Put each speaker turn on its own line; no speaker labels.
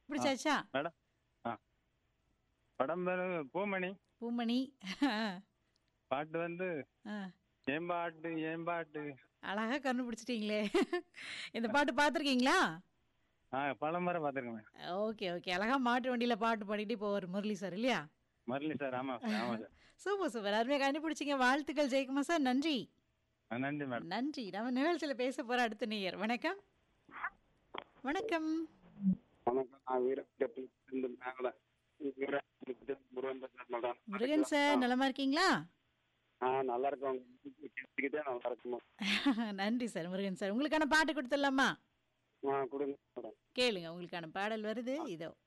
பிடிச்சாச்சா
madam ஆ படம் பேரு பூமணி
பூமணி
பாட்டு வந்து
ஆ,
ஏம்பாட்டு ஏம்பாட்டு
அழகா கண்டுபிடிச்சிட்டீங்களே இந்த பாட்டு பார்த்துருக்கீங்களா
ஆ பல முறை பார்த்துருக்கேன் மேடம்
ஓகே ஓகே அழகா மாட்டு வண்டியில் பாட்டு பாடிக்கிட்டே போவார் முரளி சார் இல்லையா
முரளி சார் ஆமாம் சார் ஆமாம் சார்
சூப்பர் சூப்பர் அருமையாக கண்டுபிடிச்சிங்க வாழ்த்துக்கள் ஜெயக்குமா சார் நன்றி
ஆ, நன்றி மேடம்
நன்றி நம்ம நிகழ்ச்சியில் பேச போகிற அடுத்த நேயர் வணக்கம் வணக்கம்
வணக்கம் நான் வீரப்பட்டு மேல வீரப்பட்டு முருகன் பேசுறேன் மேடம்
முருகன் சார் நலமா இருக்கீங்களா
ஆ நல்லா இருக்கும் கேட்டுக்கிட்டே நல்லா இருக்குமா
நன்றி சார் முருகன் சார் உங்களுக்கான பாட்டு கொடுத்துடலாமா
ஆ கொடுங்க மேடம்
கேளுங்க உங்களுக்கான பாடல் வருது இதோ